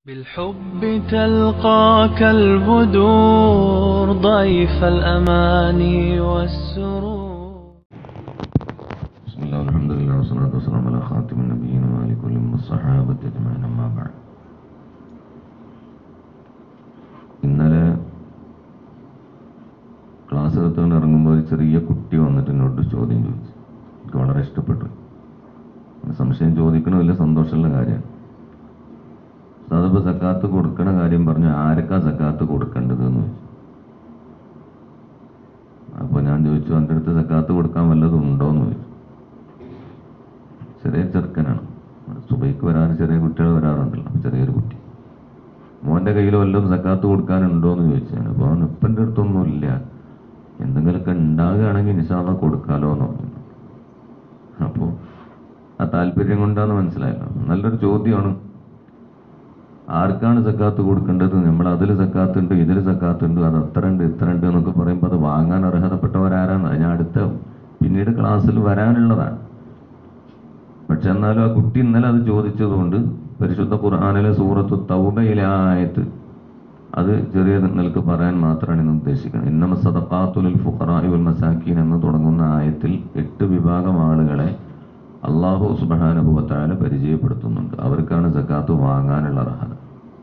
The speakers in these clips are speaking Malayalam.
بالحب تلقاك البدور ضيف الأماني والسرور بسم الله والحمد لله والصلاة والسلام على خاتم النبيين وعلى كل من الصحابة أجمعين أما بعد ഇന്നലെ ക്ലാസ് എടുത്തുകൊണ്ട് ഇറങ്ങുമ്പോൾ ഒരു ചെറിയ കുട്ടി വന്നിട്ട് എന്നോട് ചോദ്യം ചോദിച്ചു എനിക്ക് വളരെ ഇഷ്ടപ്പെട്ടു സംശയം ചോദിക്കണ വലിയ സന്തോഷമുള്ള കാര്യമാണ് അതിപ്പോൾ സക്കാത്ത് കൊടുക്കണ കാര്യം പറഞ്ഞു ആരൊക്കെ സക്കാത്ത് കൊടുക്കേണ്ടത് എന്ന് ചോദിച്ചു അപ്പോൾ ഞാൻ ചോദിച്ചു എൻ്റെ അടുത്ത് സക്കാത്ത് കൊടുക്കാൻ വല്ലതും ഉണ്ടോ എന്ന് ചോദിച്ചു ചെറിയ ചെറുക്കനാണ് സുബൈക്ക് വരാൻ ചെറിയ കുട്ടികൾ വരാറുണ്ടല്ലോ ചെറിയൊരു കുട്ടി മോൻ്റെ കയ്യിൽ വല്ലതും സക്കാത്ത് കൊടുക്കാനുണ്ടോ എന്ന് ചോദിച്ചാണ് അപ്പോൾ അവൻ ഇപ്പൻ്റെ അടുത്തൊന്നും ഇല്ല എന്തെങ്കിലുമൊക്കെ ഉണ്ടാകുകയാണെങ്കിൽ നിശാദ കൊടുക്കാലോ എന്ന് പറഞ്ഞു അപ്പോൾ ആ താല്പര്യം കൊണ്ടാന്ന് മനസ്സിലായല്ലോ നല്ലൊരു ചോദ്യമാണ് ആർക്കാണ് സക്കാത്ത് കൊടുക്കേണ്ടത് നമ്മൾ അതിൽ സക്കാത്ത് ഉണ്ട് ഇതിൽ സക്കാത്ത് ഉണ്ട് അത് അത്ര ഉണ്ട് ഇത്ര ഉണ്ട് എന്നൊക്കെ പറയുമ്പോൾ അത് വാങ്ങാൻ അർഹതപ്പെട്ടവരാരാന്ന് ഞാൻ അടുത്ത പിന്നീട് ക്ലാസ്സിൽ വരാനുള്ളതാണ് പക്ഷെ എന്നാലും ആ കുട്ടി ഇന്നലെ അത് ചോദിച്ചതുകൊണ്ട് പരിശുദ്ധ ഖുർആാനിലെ സൂറത്ത് തൗബയിലെ ആ ആയത്ത് അത് ചെറിയ നിലക്ക് പറയാൻ മാത്രമാണ് ഇന്ന് ഉദ്ദേശിക്കുന്നത് ഇന്നമ സദഖാത്തുൽ ഫുഖറാഇ വൽ മസാക്കീൻ എന്ന് തുടങ്ങുന്ന ആയത്തിൽ എട്ട് വിഭാഗം ആളുകളെ അള്ളാഹു സുബാനുഭവത്താല പരിചയപ്പെടുത്തുന്നുണ്ട് അവർക്കാണ് സക്കാത്ത് വാങ്ങാനുള്ള അർഹത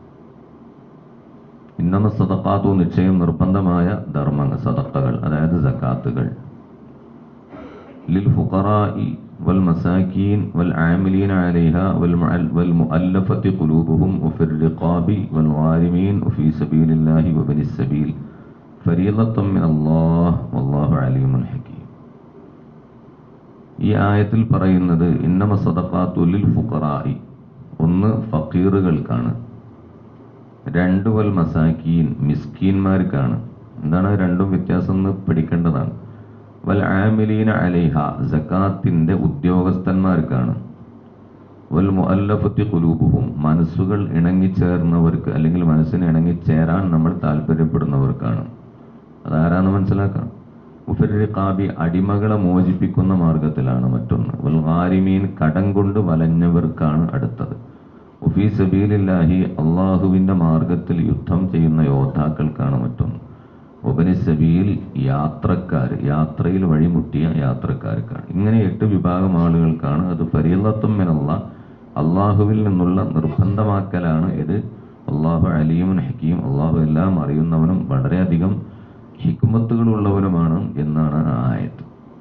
ഇന്നമ സദഖാത്തു നിശ്ചയം നിർബന്ധമായ ധർമ്മങ്ങൾ സദക്കകൾ അതായത് സക്കാത്തുകൾ ലിൽ ഫുഖറാഇ والمساكين والعاملين عليها والمعل- والمؤلفة قلوبهم وفي الرقاب والغارمين وفي سبيل الله وبن السبيل فريضة من الله والله عليم حكيم ഈ ആയത്തിൽ പറയുന്നത് ഇന്നമ സദഖാത്തുലിൽ ഫുഖറായി ഒന്ന് ഫക്കീറുകൾക്കാണ് രണ്ട് വൽ മസാക്കീൻ മിസ്കീന്മാർക്കാണ് എന്താണ് രണ്ടും വ്യത്യാസം എന്ന് പഠിക്കേണ്ടതാണ് വൽ ആമിലീന അലൈഹ സക്കാത്തിന്റെ ഉദ്യോഗസ്ഥന്മാർക്കാണ് വൽ മുഅല്ലഫത്തി ഖുലൂബുഹും മനസ്സുകൾ ഇണങ്ങിച്ചേർന്നവർക്ക് അല്ലെങ്കിൽ മനസ്സിന് ഇണങ്ങിച്ചേരാൻ നമ്മൾ താല്പര്യപ്പെടുന്നവർക്കാണ് അതാരാന്ന് മനസ്സിലാക്കാം മുഫരിഖാബി അടിമകളെ മോചിപ്പിക്കുന്ന മാർഗത്തിലാണ് മറ്റൊന്ന് വൽ ഗാരിമീൻ കടം കൊണ്ട് വലഞ്ഞവർക്കാണ് അടുത്തത് ഉഫി സബീലില്ലാഹി അള്ളാഹുവിന്റെ മാർഗത്തിൽ യുദ്ധം ചെയ്യുന്ന യോദ്ധാക്കൾക്കാണ് മറ്റൊന്ന് ഒബനി സബീൽ യാത്രക്കാർ യാത്രയിൽ വഴിമുട്ടിയ യാത്രക്കാർക്കാണ് ഇങ്ങനെ എട്ട് വിഭാഗം ആളുകൾക്കാണ് അത് ഫരീലത്തും എന്നുള്ള അള്ളാഹുവിൽ നിന്നുള്ള നിർബന്ധമാക്കലാണ് ഇത് അള്ളാഹു അലീമുൻ ഹക്കീം അള്ളാഹു എല്ലാം അറിയുന്നവനും വളരെയധികം ഹിക്കുമത്തുകളുള്ളവനുമാണ് എന്നാണ് ആ ആയത്ത്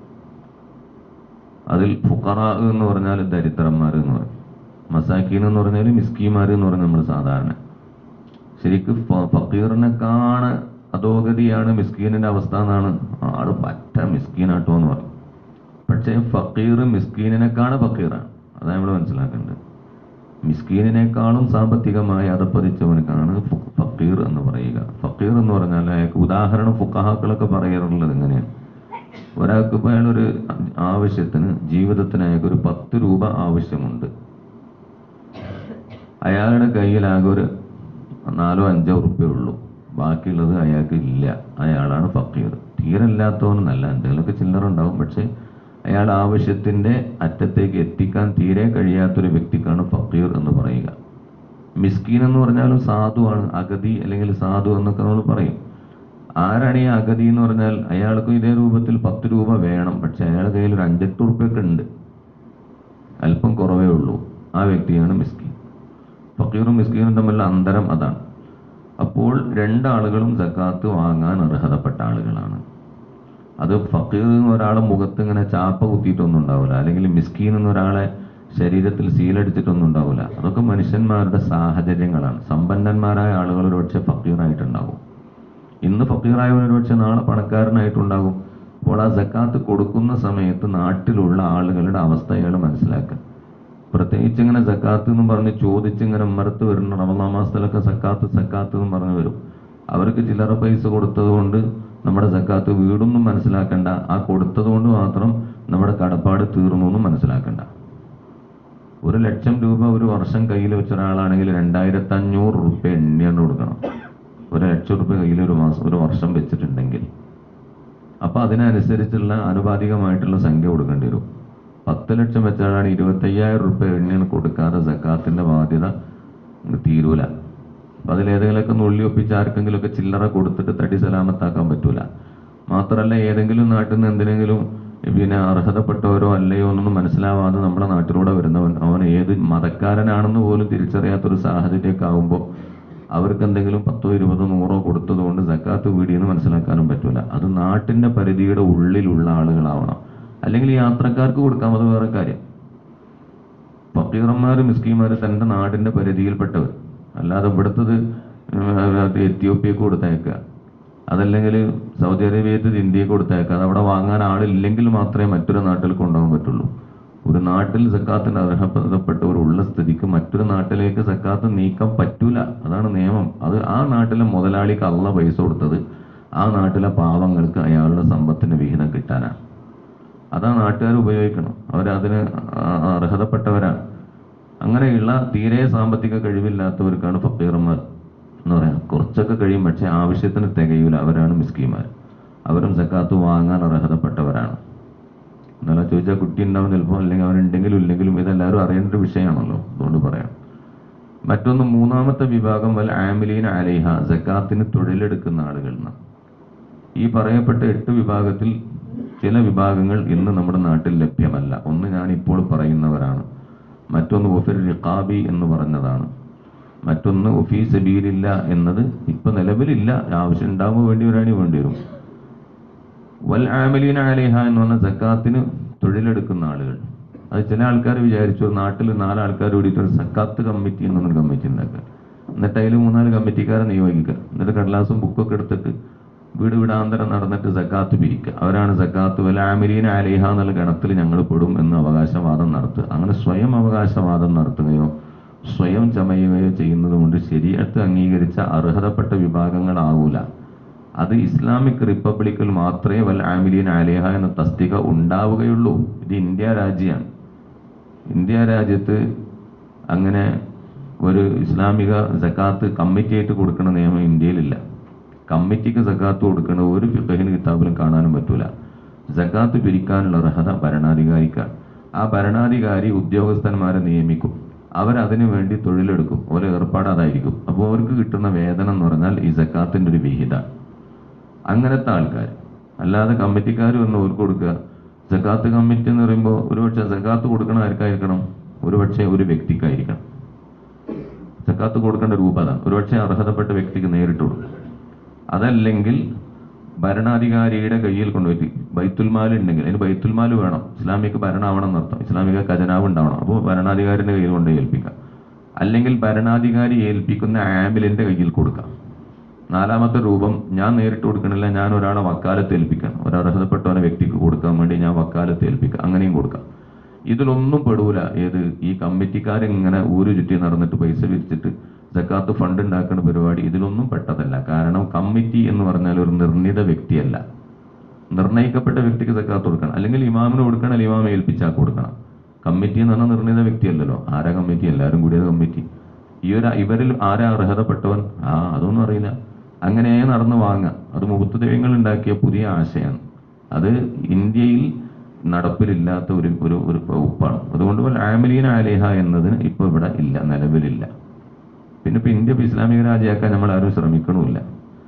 അതിൽ ഫുഖറ എന്ന് പറഞ്ഞാൽ ദരിദ്രന്മാർ എന്ന് പറയും മസാക്കീൻ എന്ന് പറഞ്ഞാൽ മിസ്കിമാർ എന്ന് പറയും നമ്മൾ സാധാരണ ശരിക്കും ഫക്കീറിനെ കാണ അധോഗതിയാണ് മിസ്കീനിന്റെ അവസ്ഥ എന്നാണ് ആള് പറ്റ മിസ്കീനാട്ടോ എന്ന് പറയും പക്ഷേ ഫക്കീർ മിസ്കീനിനെക്കാണ് ഫക്കീറാണ് അതാണ് നമ്മൾ മനസ്സിലാക്കേണ്ടത് മിസ്കീനിനേക്കാളും സാമ്പത്തികമായി അതപ്പതിച്ചവനക്കാണ് ഫു- ഫക്കീർ എന്ന് പറയുക ഫക്കീർ എന്ന് പറഞ്ഞാൽ അയാൾക്ക് ഉദാഹരണം ഫുക്കഹാക്കളൊക്കെ പറയാറുള്ളത് എങ്ങനെയാണ് ഒരാൾക്ക് ഇപ്പോൾ അയാളൊരു ആവശ്യത്തിന് ജീവിതത്തിന് അയാൾക്ക് ഒരു പത്ത് രൂപ ആവശ്യമുണ്ട് അയാളുടെ കയ്യിൽ ആകെ ഒരു നാലോ അഞ്ചോ ഉറുപ്പ്യ ഉള്ളൂ ബാക്കിയുള്ളത് അയാൾക്ക് ഇല്ല അയാളാണ് ഫക്കീർ തീരല്ലാത്തവനല്ല എന്തെങ്കിലുമൊക്കെ ചില്ലറ ഉണ്ടാവും പക്ഷെ അയാൾ ആവശ്യത്തിന്റെ അറ്റത്തേക്ക് എത്തിക്കാൻ തീരെ കഴിയാത്തൊരു വ്യക്തിക്കാണ് ഫക്കീർ എന്ന് പറയുക മിസ്കീൻ എന്ന് പറഞ്ഞാലും സാധുവാണ് അഗതി അല്ലെങ്കിൽ സാധു എന്നൊക്കെ നമ്മൾ പറയും ആരാണ് ഈ അഗതി എന്ന് പറഞ്ഞാൽ അയാൾക്കും ഇതേ രൂപത്തിൽ പത്ത് രൂപ വേണം പക്ഷെ അയാളുടെ കയ്യിൽ ഒരു അഞ്ചെട്ട് ഉറുപ്പ്യൊക്കെ ഉണ്ട് അല്പം കുറവേ ഉള്ളൂ ആ വ്യക്തിയാണ് മിസ്കീൻ ഫക്കീറും മിസ്കീനും തമ്മിലുള്ള അന്തരം അതാണ് അപ്പോൾ രണ്ടാളുകളും സക്കാത്ത് വാങ്ങാൻ അർഹതപ്പെട്ട ആളുകളാണ് അത് ഫക്കീർ എന്ന് ഒരാളെ മുഖത്ത് ഇങ്ങനെ ചാപ്പ കുത്തിയിട്ടൊന്നും ഉണ്ടാവില്ല അല്ലെങ്കിൽ മിസ്കീൻ എന്ന് ഒരാളെ ശരീരത്തിൽ സീലടിച്ചിട്ടൊന്നും ഉണ്ടാവില്ല അതൊക്കെ മനുഷ്യന്മാരുടെ സാഹചര്യങ്ങളാണ് സമ്പന്നന്മാരായ ആളുകൾ ഒരുപക്ഷെ ഫക്കീറായിട്ടുണ്ടാവും ഇന്ന് ഫക്കീറായവൻ ഒരുപക്ഷെ നാളെ പണക്കാരനായിട്ടുണ്ടാകും അപ്പോൾ ആ സക്കാത്ത് കൊടുക്കുന്ന സമയത്ത് നാട്ടിലുള്ള ആളുകളുടെ അവസ്ഥ അയാൾ മനസ്സിലാക്കുക പ്രത്യേകിച്ച് ഇങ്ങനെ സക്കാത്ത് എന്ന് പറഞ്ഞ് ചോദിച്ച് ഇങ്ങനെ മരത്ത് വരുന്ന റമദാൻ മാസത്തിലൊക്കെ സക്കാത്ത് സക്കാത്ത് എന്ന് പറഞ്ഞു വരും അവർക്ക് ചില്ലറ പൈസ കൊടുത്തത് കൊണ്ട് നമ്മുടെ സക്കാത്ത് വീടൊന്നും മനസ്സിലാക്കണ്ട ആ കൊടുത്തത് കൊണ്ട് മാത്രം നമ്മുടെ കടപ്പാട് തീർന്നു എന്നും മനസ്സിലാക്കണ്ട ഒരു ലക്ഷം രൂപ ഒരു വർഷം കയ്യിൽ വെച്ച ഒരാളാണെങ്കിൽ രണ്ടായിരത്തി അഞ്ഞൂറ് റുപ്യ എണ്ണിയാണ് കൊടുക്കണം ഒരു ലക്ഷം റുപ്യ കയ്യിൽ ഒരു മാസം ഒരു വർഷം വെച്ചിട്ടുണ്ടെങ്കിൽ അപ്പൊ അതിനനുസരിച്ചുള്ള ആനുപാതികമായിട്ടുള്ള സംഖ്യ കൊടുക്കേണ്ടി വരും പത്ത് ലക്ഷം വെച്ചാലാണ് ഇരുപത്തയ്യായിരം റുപ്യ എണ്ണിയാണ് കൊടുക്കാതെ സക്കാത്തിന്റെ ബാധ്യത തീരൂല അപ്പം അതിലേതെങ്കിലുമൊക്കെ നുള്ളി ഒപ്പിച്ച് ആർക്കെങ്കിലുമൊക്കെ ചില്ലറ കൊടുത്തിട്ട് തടി സലാമത്താക്കാൻ പറ്റൂല മാത്രമല്ല ഏതെങ്കിലും നാട്ടിൽ നിന്ന് എന്തിനെങ്കിലും പിന്നെ അർഹതപ്പെട്ടവരോ അല്ലയോ എന്നൊന്നും മനസ്സിലാവാതെ നമ്മുടെ നാട്ടിലൂടെ വരുന്നവൻ അവൻ ഏത് മതക്കാരനാണെന്ന് പോലും തിരിച്ചറിയാത്തൊരു സാഹചര്യമൊക്കെ ആകുമ്പോൾ അവർക്ക് എന്തെങ്കിലും പത്തോ ഇരുപതോ നൂറോ കൊടുത്തതുകൊണ്ട് സക്കാത്ത് വീടിയെന്ന് മനസ്സിലാക്കാനും പറ്റൂല അത് നാട്ടിന്റെ പരിധിയുടെ ഉള്ളിലുള്ള ആളുകളാവണം അല്ലെങ്കിൽ യാത്രക്കാർക്ക് കൊടുക്കാം അത് വേറെ കാര്യം ഫക്കീറന്മാർ മിസ്കിമാർ തന്റെ നാടിന്റെ പരിധിയിൽപ്പെട്ടവർ അല്ലാതെ ഇവിടുത്തത് എത്യോപ്യക്ക് കൊടുത്തയക്കുക അതല്ലെങ്കിൽ സൗദി അറേബ്യത്ത് ഇന്ത്യക്ക് കൊടുത്തയക്കുക അത് അവിടെ വാങ്ങാൻ ആളില്ലെങ്കിൽ മാത്രമേ മറ്റൊരു നാട്ടിൽ കൊണ്ടുപോകാൻ പറ്റുള്ളൂ ഒരു നാട്ടിൽ സക്കാത്തിന് അർഹതപ്പെട്ടവരുള്ള സ്ഥിതിക്ക് മറ്റൊരു നാട്ടിലേക്ക് സക്കാത്ത് നീക്കാൻ പറ്റൂല അതാണ് നിയമം അത് ആ നാട്ടിലെ മുതലാളിക്ക് അള്ള പൈസ കൊടുത്തത് ആ നാട്ടിലെ പാവങ്ങൾക്ക് അയാളുടെ സമ്പത്തിന് വിഹിതം കിട്ടാനാണ് അതാ നാട്ടുകാർ ഉപയോഗിക്കണം അവരതിന് ആ- അർഹതപ്പെട്ടവരാണ് അങ്ങനെയുള്ള തീരെ സാമ്പത്തിക കഴിവില്ലാത്തവർക്കാണ് ഫക്കീറന്മാർ എന്ന് പറയാം കുറച്ചൊക്കെ കഴിയും പക്ഷെ ആവശ്യത്തിന് തികയൂല അവരാണ് മിസ്കിമാർ അവരും സക്കാത്ത് വാങ്ങാൻ അർഹതപ്പെട്ടവരാണ് എന്നാലും ചോദിച്ചാൽ കുട്ടി ഉണ്ടാവും ചിലപ്പോൾ അല്ലെങ്കിൽ അവനുണ്ടെങ്കിലും ഇല്ലെങ്കിലും ഇതെല്ലാവരും അറിയേണ്ട ഒരു വിഷയമാണല്ലോ അതുകൊണ്ട് പറയാം മറ്റൊന്ന് മൂന്നാമത്തെ വിഭാഗം വൽ ആമിലീൻ അലൈഹ സക്കാത്തിന് തൊഴിലെടുക്കുന്ന ആളുകളിൽ നിന്ന് ഈ പറയപ്പെട്ട എട്ട് വിഭാഗത്തിൽ ചില വിഭാഗങ്ങൾ ഇന്ന് നമ്മുടെ നാട്ടിൽ ലഭ്യമല്ല ഒന്ന് ഞാൻ ഇപ്പോൾ പറയുന്നവരാണ് മറ്റൊന്ന് ഒഫിർ റിഖാബി എന്ന് പറഞ്ഞതാണ് മറ്റൊന്ന് ഒഫീ സബീലില്ല എന്നത് ഇപ്പൊ നിലവിലില്ല ആവശ്യം ഉണ്ടാകുമ്പോൾ വേണ്ടി വരാണെങ്കിൽ വേണ്ടി വരും വൽ ആമലീന അലേഹ എന്ന് പറഞ്ഞ സക്കാത്തിന് തൊഴിലെടുക്കുന്ന ആളുകൾ അത് ചില ആൾക്കാർ വിചാരിച്ചു നാട്ടിൽ നാലാൾക്കാർ കൂടിയിട്ട് ഒരു സക്കാത്ത് കമ്മിറ്റി എന്നൊരു കമ്മിറ്റി ഉണ്ടാക്കുക എന്നിട്ട് അതിൽ മൂന്നാല് കമ്മിറ്റിക്കാരെ നിയോഗിക്കുക എന്നിട്ട് കടലാസും ബുക്കൊക്കെ എടുത്തിട്ട് വീട് വീടാന്തരം നടന്നിട്ട് സക്കാത്ത് പിരിക്കുക അവരാണ് സക്കാത്ത് വൽ ആമലീന അലേഹ എന്നുള്ള ഗണത്തിൽ ഞങ്ങൾ പെടും എന്ന് അവകാശവാദം നടത്തുക അങ്ങനെ സ്വയം അവകാശവാദം നടത്തുകയോ സ്വയം ചമയുകയോ ചെയ്യുന്നത് കൊണ്ട് ശരീരത്ത് അംഗീകരിച്ച അർഹതപ്പെട്ട വിഭാഗങ്ങളാവൂല അത് ഇസ്ലാമിക് റിപ്പബ്ലിക്കിൽ മാത്രമേ വൽ ആമിലീൻ ആലിഹ എന്ന തസ്തിക ഉണ്ടാവുകയുള്ളൂ ഇത് ഇന്ത്യ രാജ്യമാണ് ഇന്ത്യ രാജ്യത്ത് അങ്ങനെ ഒരു ഇസ്ലാമിക സക്കാത്ത് കമ്മിറ്റി ആയിട്ട് കൊടുക്കുന്ന നിയമം ഇന്ത്യയിലില്ല കമ്മിറ്റിക്ക് സക്കാത്ത് കൊടുക്കുന്ന ഒരു ഫിഖഹിന് കിതാബിലും കാണാനും പറ്റൂല സക്കാത്ത് പിരിക്കാനുള്ള അർഹത ഭരണാധികാരിക്കാണ് ആ ഭരണാധികാരി ഉദ്യോഗസ്ഥന്മാരെ നിയമിക്കും അവരതിനു വേണ്ടി തൊഴിലെടുക്കും ഓരോ ഏർപ്പാട് അതായിരിക്കും അപ്പോൾ അവർക്ക് കിട്ടുന്ന വേതനം എന്ന് പറഞ്ഞാൽ ഈ സക്കാത്തിന്റെ ഒരു വിഹിത അങ്ങനത്തെ ആൾക്കാർ അല്ലാതെ കമ്മിറ്റിക്കാർ വന്ന് ഓർക്ക് കൊടുക്കുക സക്കാത്ത് കമ്മിറ്റി എന്ന് പറയുമ്പോൾ ഒരുപക്ഷെ സക്കാത്ത് കൊടുക്കണ ആർക്കായിരിക്കണം ഒരുപക്ഷെ ഒരു വ്യക്തിക്കായിരിക്കണം സക്കാത്ത് കൊടുക്കേണ്ട രൂപ അതാണ് ഒരുപക്ഷെ അർഹതപ്പെട്ട വ്യക്തിക്ക് നേരിട്ട് കൊടുക്കും അതല്ലെങ്കിൽ ഭരണാധികാരിയുടെ കയ്യിൽ കൊണ്ടുപോയിട്ട് ബൈത്തുൽമാൽ ഉണ്ടെങ്കിൽ അതിന് ബൈത്തുൽമാൽ വേണം ഇസ്ലാമിക ഭരണമാവണം എന്നർത്ഥം ഇസ്ലാമിക ഖജനാവ് ഉണ്ടാവണം അപ്പോൾ ഭരണാധികാരിയുടെ കയ്യിൽ കൊണ്ട് ഏൽപ്പിക്കാം അല്ലെങ്കിൽ ഭരണാധികാരി ഏൽപ്പിക്കുന്ന ആംബുലൻസിന്റെ കയ്യിൽ കൊടുക്കാം നാലാമത്തെ രൂപം ഞാൻ നേരിട്ട് കൊടുക്കണില്ല ഞാൻ ഒരാളെ വക്കാലത്ത് ഏൽപ്പിക്കണം ഒരു അർഹതപ്പെട്ടവനെ വ്യക്തിക്ക് കൊടുക്കാൻ വേണ്ടി ഞാൻ വക്കാലത്ത് ഏൽപ്പിക്കാം അങ്ങനെയും കൊടുക്കാം ഇതിലൊന്നും പെടൂല ഏത് ഈ കമ്മിറ്റിക്കാരിങ്ങനെ ഊരു ചുറ്റി നടന്നിട്ട് പൈസ പിരിച്ചിട്ട് സക്കാത്ത് ഫണ്ട് ഉണ്ടാക്കുന്ന പരിപാടി ഇതിലൊന്നും പെട്ടതല്ല കാരണം കമ്മിറ്റി എന്ന് പറഞ്ഞാൽ ഒരു നിർണിത വ്യക്തിയല്ല നിർണയിക്കപ്പെട്ട വ്യക്തിക്ക് സക്കാത്ത് കൊടുക്കണം അല്ലെങ്കിൽ ഇമാമിന് കൊടുക്കണം അല്ലെങ്കിൽ ഇമാമെ ഏൽപ്പിച്ചാൽ കൊടുക്കണം കമ്മിറ്റി എന്ന് പറഞ്ഞാൽ നിർണിത വ്യക്തിയല്ലല്ലോ ആരാ കമ്മിറ്റി എല്ലാവരും കൂടിയത് കമ്മിറ്റി ഈ ഒരു ഇവരിൽ ആരാ അർഹതപ്പെട്ടവൻ ആ അതൊന്നും അറിയില്ല അങ്ങനെ നടന്ന് വാങ്ങുക അത് മുഹൂർത്ത ദൈവങ്ങൾ ഉണ്ടാക്കിയ പുതിയ ആശയമാണ് അത് ഇന്ത്യയിൽ നടപ്പിലില്ലാത്ത ഒരു ഒരു ഒരു വകുപ്പാണ് അതുകൊണ്ട് പോലെ ആമലീന ആലേഹ എന്നതിന് ഇപ്പൊ ഇവിടെ ഇല്ല നിലവിലില്ല പിന്നെ ഇപ്പൊ ഇന്ത്യ ഇപ്പൊ ഇസ്ലാമിക രാജ്യമാക്കാൻ നമ്മൾ ആരും ശ്രമിക്കണമില്ല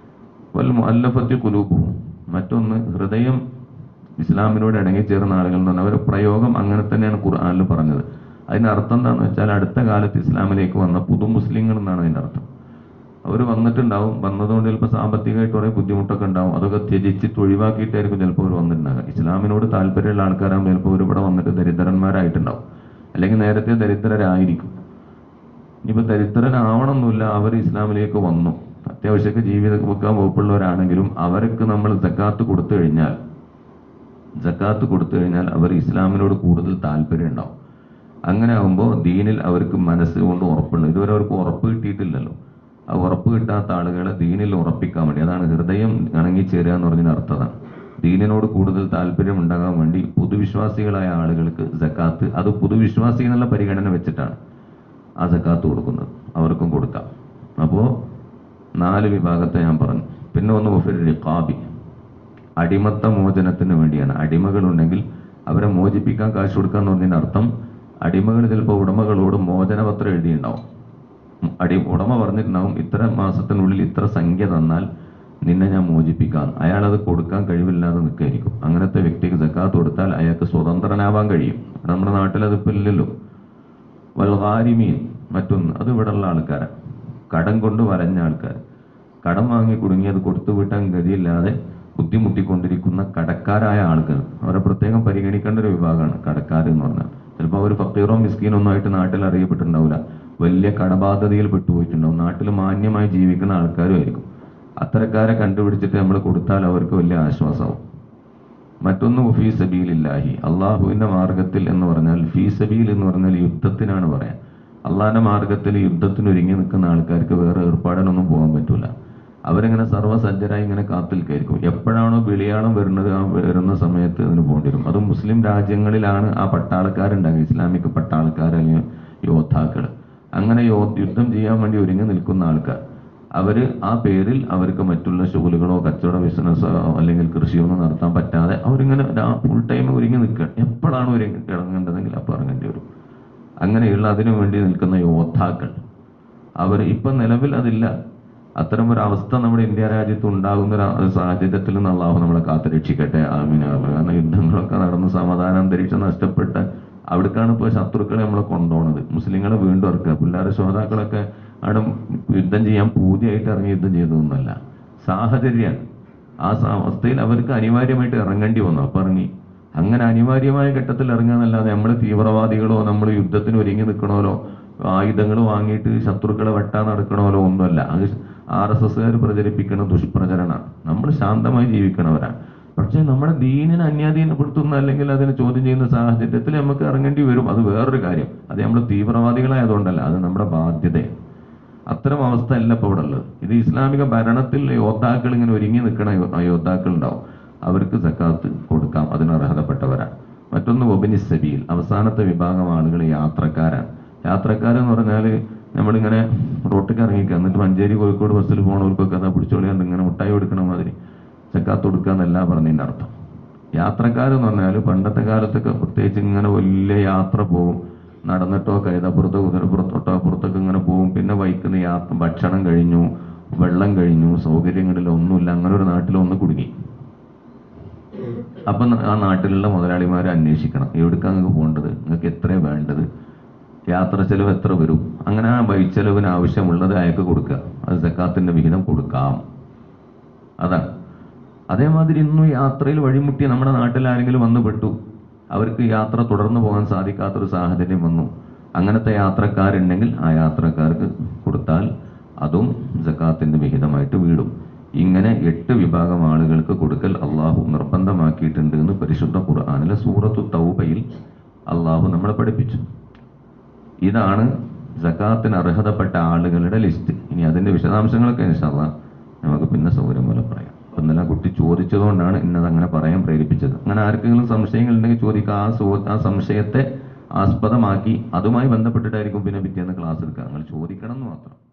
വൽ മുഅല്ലഫത്തി കുലൂബുഹും മറ്റൊന്ന് ഹൃദയം ഇസ്ലാമിനോട് ഇണങ്ങിച്ചേർന്ന ആളുകൾ എന്ന് പറഞ്ഞാൽ അവരുടെ പ്രയോഗം അങ്ങനെ തന്നെയാണ് ഖുർആനിൽ പറഞ്ഞത് അതിന്റെ അർത്ഥം എന്താണെന്ന് വെച്ചാൽ അടുത്ത കാലത്ത് ഇസ്ലാമിലേക്ക് വന്ന പുതു മുസ്ലിങ്ങൾ എന്നാണ് അതിന്റെ അർത്ഥം അവർ വന്നിട്ടുണ്ടാവും വന്നതുകൊണ്ട് ചിലപ്പോൾ സാമ്പത്തികമായിട്ട് കുറേ ബുദ്ധിമുട്ടൊക്കെ ഉണ്ടാവും അതൊക്കെ ത്യജിച്ചിട്ട് ഒഴിവാക്കിയിട്ടായിരിക്കും ചിലപ്പോൾ അവർ വന്നിട്ടുണ്ടാകുക ഇസ്ലാമിനോട് താല്പര്യമുള്ള ആൾക്കാരാകുമ്പോൾ ചിലപ്പോൾ അവർ ഇവിടെ വന്നിട്ട് ദരിദ്രന്മാരായിട്ടുണ്ടാവും അല്ലെങ്കിൽ നേരത്തെ ദരിദ്രരായിരിക്കും ഇനിയിപ്പോൾ ദരിദ്രനാവണമെന്നില്ല അവർ ഇസ്ലാമിലേക്ക് വന്നു അത്യാവശ്യമൊക്കെ ജീവിതം വെക്കാൻ വകുപ്പുള്ളവരാണെങ്കിലും അവർക്ക് നമ്മൾ സക്കാത്ത് കൊടുത്തു കഴിഞ്ഞാൽ സക്കാത്ത് കൊടുത്തു കഴിഞ്ഞാൽ അവർ ഇസ്ലാമിനോട് കൂടുതൽ താല്പര്യം ഉണ്ടാവും അങ്ങനെ ആകുമ്പോൾ ദീനിൽ അവർക്ക് മനസ്സ് കൊണ്ട് ഉറപ്പുണ്ട് ഇതുവരെ അവർക്ക് ഉറപ്പ് കിട്ടിയിട്ടില്ലല്ലോ ആ ഉറപ്പ് കിട്ടാത്ത ആളുകളെ ദീനിൽ ഉറപ്പിക്കാൻ വേണ്ടി അതാണ് ഹൃദയം ഇണങ്ങിച്ചേരുക എന്ന് പറഞ്ഞതിന് അർത്ഥതാണ് ദീനിനോട് കൂടുതൽ താല്പര്യം ഉണ്ടാകാൻ വേണ്ടി പൊതുവിശ്വാസികളായ ആളുകൾക്ക് സക്കാത്ത് അത് പൊതുവിശ്വാസി എന്നുള്ള പരിഗണന വെച്ചിട്ടാണ് ആ സക്കാത്ത് കൊടുക്കുന്നത് അവർക്കും കൊടുക്കാം അപ്പോൾ നാല് വിഭാഗത്തെ ഞാൻ പറഞ്ഞു പിന്നെ ഒന്ന് ഒഫിർ റിഖാബി അടിമത്ത മോചനത്തിന് വേണ്ടിയാണ് അടിമകളുണ്ടെങ്കിൽ അവരെ മോചിപ്പിക്കാൻ കാശ് കൊടുക്കുക എന്ന് പറഞ്ഞതിന്റെ അർത്ഥം അടിമകൾ ചിലപ്പോൾ ഉടമകളോട് മോചനപത്രം എഴുതിയിട്ടുണ്ടാവും അടി ഉടമ പറഞ്ഞിട്ടുണ്ടാവും ഇത്ര മാസത്തിനുള്ളിൽ ഇത്ര സംഖ്യ തന്നാൽ നിന്നെ ഞാൻ മോചിപ്പിക്കാം അയാൾ അത് കൊടുക്കാൻ കഴിവില്ലാതെ നിൽക്കായിരിക്കും അങ്ങനത്തെ വ്യക്തിക്ക് സക്കാത്ത് കൊടുത്താൽ അയാൾക്ക് സ്വതന്ത്രനാവാൻ കഴിയും നമ്മുടെ നാട്ടിൽ അതിപ്പോൾ ഇല്ലല്ലോ വൽഹാരിമീൻ മറ്റൊന്ന് അത് ഇവിടെയുള്ള ആൾക്കാരാണ് കടം കൊണ്ട് വരഞ്ഞ ആൾക്കാർ കടം വാങ്ങി കുടുങ്ങി അത് കൊടുത്തു വിട്ടാൻ ഗതിയില്ലാതെ ബുദ്ധിമുട്ടിക്കൊണ്ടിരിക്കുന്ന കടക്കാരായ ആളുകൾ അവരെ പ്രത്യേകം പരിഗണിക്കേണ്ട ഒരു വിഭാഗമാണ് കടക്കാർ എന്ന് പറഞ്ഞാൽ ചിലപ്പോൾ അവർ ഫക്കീറോ മിസ്കീനോ ഒന്നും ആയിട്ട് നാട്ടിൽ അറിയപ്പെട്ടിട്ടുണ്ടാവില്ല വലിയ കടബാധ്യതയിൽ പെട്ടുപോയിട്ടുണ്ടാവും നാട്ടിൽ മാന്യമായി ജീവിക്കുന്ന ആൾക്കാരും ആയിരിക്കും അത്തരക്കാരെ കണ്ടുപിടിച്ചിട്ട് നമ്മൾ കൊടുത്താൽ അവർക്ക് വലിയ ആശ്വാസമാവും മറ്റൊന്ന് ഫീ സബീലില്ലാഹി അള്ളാഹുവിന്റെ മാർഗത്തിൽ എന്ന് പറഞ്ഞാൽ ഫീ സബീൽ എന്ന് പറഞ്ഞാൽ യുദ്ധത്തിനാണ് പറയാൻ അള്ളാഹിന്റെ മാർഗത്തിൽ യുദ്ധത്തിന് ഒരുങ്ങി നിൽക്കുന്ന ആൾക്കാർക്ക് വേറെ ഏർപ്പാടിനൊന്നും പോകാൻ പറ്റൂല അവരിങ്ങനെ സർവ്വസജ്ജരായി ഇങ്ങനെ കാത്തിൽക്കായിരിക്കും എപ്പോഴാണോ വിളിയാളം വരുന്നത് ആ വരുന്ന സമയത്ത് അതിന് പോകേണ്ടി വരും അത് മുസ്ലിം രാജ്യങ്ങളിലാണ് ആ പട്ടാളക്കാരുണ്ടാകുക ഇസ്ലാമിക് പട്ടാളക്കാർ അല്ലെങ്കിൽ യോദ്ധാക്കൾ അങ്ങനെ യോ യുദ്ധം ചെയ്യാൻ വേണ്ടി ഒരുങ്ങി നിൽക്കുന്ന ആൾക്കാർ അവര് ആ പേരിൽ അവർക്ക് മറ്റുള്ള ഷുഗലുകളോ കച്ചവട ബിസിനസ്സോ അല്ലെങ്കിൽ കൃഷിയോ ഒന്നും നടത്താൻ പറ്റാതെ അവരിങ്ങനെ ഫുൾ ടൈം ഒരുങ്ങി നിൽക്കുക എപ്പോഴാണ് ഒരുങ്ങി ഇറങ്ങേണ്ടതെങ്കിൽ അപ്പോൾ ഇറങ്ങേണ്ടി വരും അങ്ങനെയുള്ള അതിനു വേണ്ടി നിൽക്കുന്ന യോദ്ധാക്കൾ അവർ ഇപ്പം നിലവിൽ അതില്ല അത്തരം ഒരു അവസ്ഥ നമ്മുടെ ഇന്ത്യ രാജ്യത്ത് ഉണ്ടാകുന്ന ഒരു ആ- സാഹചര്യത്തിൽ നിന്ന് അള്ളാഹു നമ്മളെ കാത്തുരക്ഷിക്കട്ടെ ആമീൻ ആമീൻ. കാരണം യുദ്ധങ്ങളൊക്കെ നടന്ന് സമാധാന അന്തരീക്ഷം നഷ്ടപ്പെട്ട് അവിടേക്കാണ് ഇപ്പോൾ ശത്രുക്കളെ നമ്മളെ കൊണ്ടുപോകുന്നത് മുസ്ലിങ്ങളെ വീണ്ടും ഇറക്കുക പിള്ളേരെ ശ്രോതാക്കളൊക്കെ അവിടെ യുദ്ധം ചെയ്യാൻ പൂതിയായിട്ട് ഇറങ്ങി യുദ്ധം ചെയ്തതൊന്നുമല്ല സാഹചര്യമാണ് ആ സ- അവസ്ഥയിൽ അവർക്ക് അനിവാര്യമായിട്ട് ഇറങ്ങേണ്ടി വന്നു അപ്പൊ ഇറങ്ങി അങ്ങനെ അനിവാര്യമായ ഘട്ടത്തിൽ ഇറങ്ങാന്നല്ലാതെ നമ്മൾ തീവ്രവാദികളോ നമ്മൾ യുദ്ധത്തിന് ഒരുങ്ങി നിൽക്കണമല്ലോ ആയുധങ്ങൾ വാങ്ങിയിട്ട് ശത്രുക്കളെ വെട്ടാൻ നടക്കണമല്ലോ ഒന്നുമല്ല അത് ആർ എസ് എസ്സുകാർ പ്രചരിപ്പിക്കുന്ന ദുഷ്പ്രചരണമാണ് നമ്മൾ ശാന്തമായി ജീവിക്കണവരാണ് പക്ഷേ നമ്മുടെ ദീനിനെ അന്യാധീനപ്പെടുത്തുന്ന അല്ലെങ്കിൽ അതിനെ ചോദ്യം ചെയ്യുന്ന സാഹചര്യത്തിൽ നമുക്ക് ഇറങ്ങേണ്ടി വരും അത് വേറൊരു കാര്യം അത് നമ്മൾ തീവ്രവാദികളായതുകൊണ്ടല്ല അത് നമ്മുടെ ബാധ്യതയാണ് അത്തരം അവസ്ഥ അല്ല ഇപ്പോൾ ഇവിടെ ഉള്ളത് ഇത് ഇസ്ലാമിക ഭരണത്തിൽ യോദ്ധാക്കൾ ഇങ്ങനെ ഒരുങ്ങി നിൽക്കണ യോ- ആ യോദ്ധാക്കൾ ഉണ്ടാവും അവർക്ക് സക്കാത്ത് കൊടുക്കാം അതിന് അർഹതപ്പെട്ടവരാണ് മറ്റൊന്ന് ഒബിനി സബീൽ അവസാനത്തെ വിഭാഗം ആളുകൾ യാത്രക്കാരാണ് യാത്രക്കാരെന്ന് പറഞ്ഞാൽ നമ്മളിങ്ങനെ റോട്ടിൽ ഇറങ്ങിക്കുക എന്നിട്ട് മഞ്ചേരി കോഴിക്കോട് ബസ്സിൽ പോകണവർക്കൊക്കെ അതാ പിടിച്ചോളിയാണ്ട് ഇങ്ങനെ മുട്ടായി കൊടുക്കണ മാതിരി സക്കാത്ത് കൊടുക്കുക എന്നല്ല പറഞ്ഞതിൻ്റെ അർത്ഥം യാത്രക്കാരെന്ന് പറഞ്ഞാൽ പണ്ടത്തെ കാലത്തൊക്കെ പ്രത്യേകിച്ച് ഇങ്ങനെ വലിയ യാത്ര പോകും നടന്നിട്ടോ കൈതപ്പുറത്തോ കുതിരപ്പുറത്തോട്ടോ അപ്പുറത്തൊക്കെ ഇങ്ങനെ പോകും പിന്നെ വൈക്കുന്ന യാത്ര ഭക്ഷണം കഴിഞ്ഞു വെള്ളം കഴിഞ്ഞു സൗകര്യങ്ങളില്ല ഒന്നുമില്ല അങ്ങനെ ഒരു നാട്ടിൽ ഒന്ന് കുടുങ്ങി അപ്പൊ ന- ആ നാട്ടിലുള്ള മുതലാളിമാരെ അന്വേഷിക്കണം എവിടേക്കാണ് നിങ്ങൾക്ക് പോകേണ്ടത് നിങ്ങൾക്ക് എത്രയാണ് വേണ്ടത് യാത്ര ചെലവ് എത്ര വരും അങ്ങനെ ആ വഴിച്ചെലവിന് ആവശ്യമുള്ളത് അയാൾക്ക് കൊടുക്കുക അത് സക്കാത്തിന്റെ വിഹിതം കൊടുക്കാം അതാണ് അതേമാതിരി ഇന്നും യാത്രയിൽ വഴിമുട്ടി നമ്മുടെ നാട്ടിൽ ആരെങ്കിലും വന്നു പെട്ടു അവർക്ക് യാത്ര തുടർന്നു പോകാൻ സാധിക്കാത്തൊരു സാഹചര്യം വന്നു അങ്ങനത്തെ യാത്രക്കാരുണ്ടെങ്കിൽ ആ യാത്രക്കാർക്ക് കൊടുത്താൽ അതും ജക്കാത്തിന്റെ വിഹിതമായിട്ട് വീടും ഇങ്ങനെ എട്ട് വിഭാഗം ആളുകൾക്ക് കൊടുക്കൽ അള്ളാഹു നിർബന്ധമാക്കിയിട്ടുണ്ട് എന്ന് പരിശുദ്ധ ഖുർആാനിലെ സൂറത്തു തൗബയിൽ അള്ളാഹു നമ്മളെ പഠിപ്പിച്ചു ഇതാണ് ജക്കാത്തിന് അർഹതപ്പെട്ട ആളുകളുടെ ലിസ്റ്റ് ഇനി അതിന്റെ വിശദാംശങ്ങളൊക്കെ ഇൻഷാല്ല നമുക്ക് പിന്നെ സൗകര്യം പോലെ പറയാം അപ്പൊ ഇന്നലെ ആ കുട്ടി ചോദിച്ചതുകൊണ്ടാണ് ഇന്നത് അങ്ങനെ പറയാൻ പ്രേരിപ്പിച്ചത് അങ്ങനെ ആർക്കെങ്കിലും സംശയങ്ങൾ ഉണ്ടെങ്കിൽ ചോദിക്കുക ആ സോ ആ സംശയത്തെ ആസ്പദമാക്കി അതുമായി ബന്ധപ്പെട്ടിട്ടായിരിക്കും പിന്നെ പിറ്റേന്ന് ക്ലാസ് എടുക്കുക നിങ്ങൾ ചോദിക്കണം എന്ന് മാത്രം